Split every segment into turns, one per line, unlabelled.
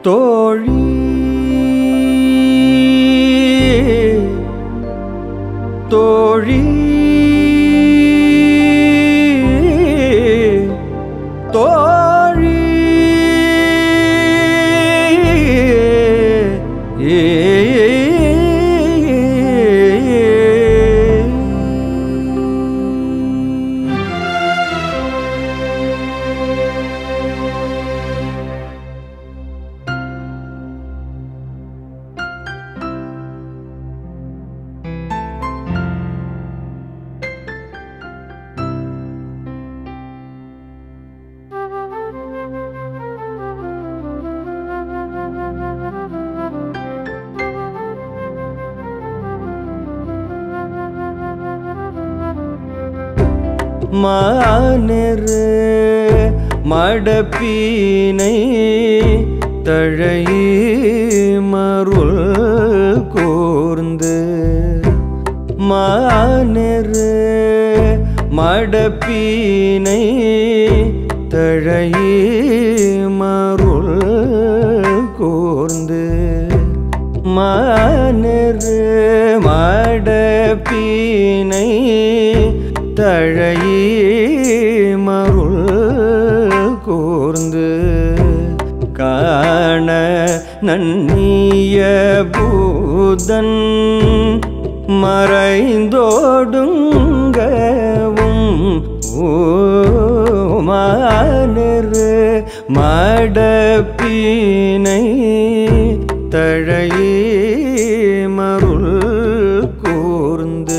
தோழி தோழி தோழி மானரு மடப்பீனை தழையே மருள் கூர்ந்து மானரு மடப்பீனை தழையே மருள் கூர்ந்து மானரு மடப்பீனை தழையே மருள் கூர்ந்து காண நன்னிய பூதன் மறைந்தோடுங்கவும் ஓமானரு மடப்பீனை தழையே மருள் கூர்ந்து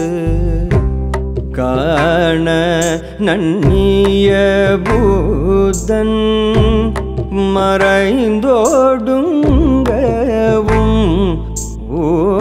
காண நன்னிய பூதன் மறைந்தோடுங்கவும் ஓ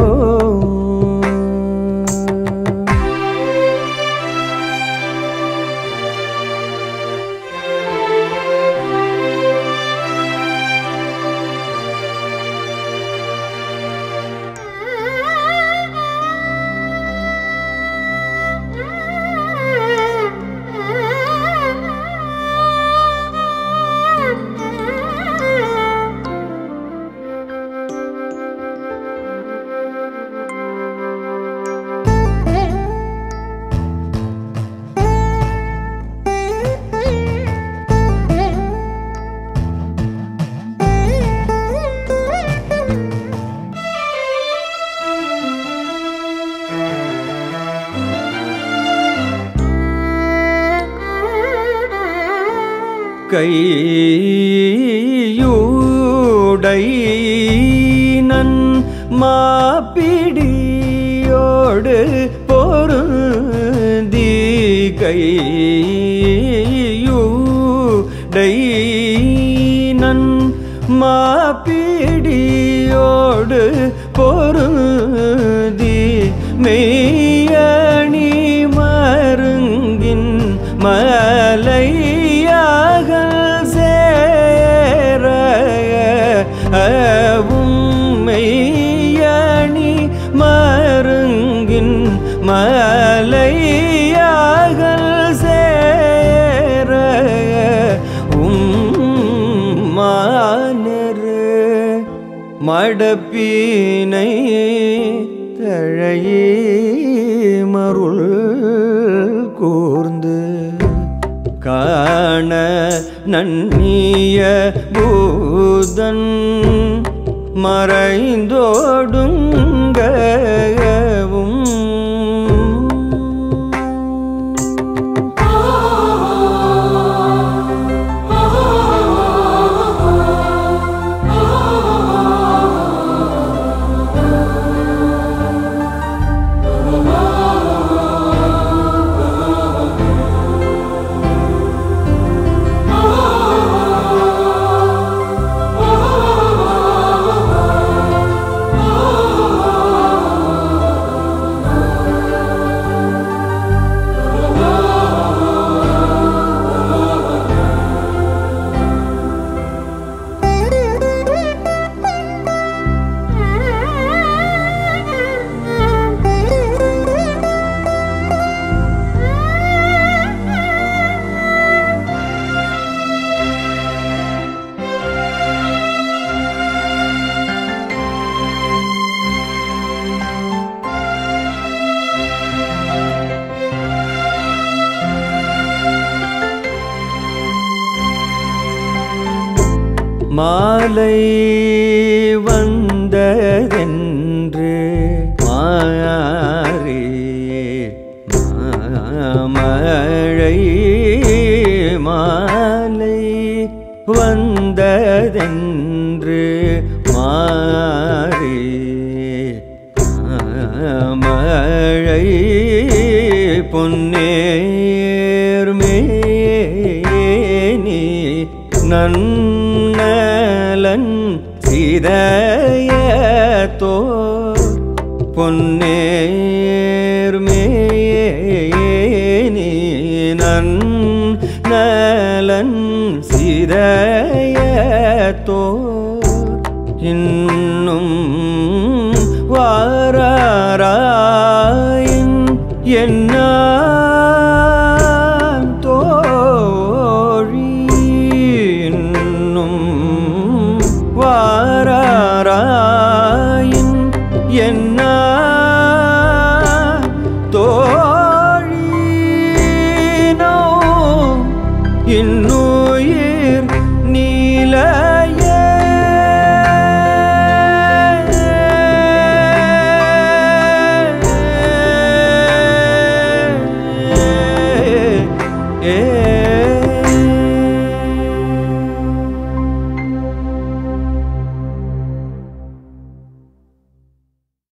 கையூடை நன் மாப்பிடியோடு பொருந்தி கையூடை நன் மாப்பிடியோடு பொருந்தி மெய்யணி மருங்கின் மலையாக சேர உம்மெய்யணி மருங்கின் மலையாக சேர உம்மானரு மடப்பீனை தழையே மருள் கூர்ந்து காண நன்னிய பூதன் மறைந்தோடுங்கவும்
Oh
மாலை வந்ததென்று மாறி மாமழை மாலை வந்ததென்று மாறி மழை பொன்னேர்மேனி நன்னலன் சிதையத்தோ பொன்னேர்மேனி நன்னலன் சிதையத்தோ இன்னும் வாராராயின் என்ன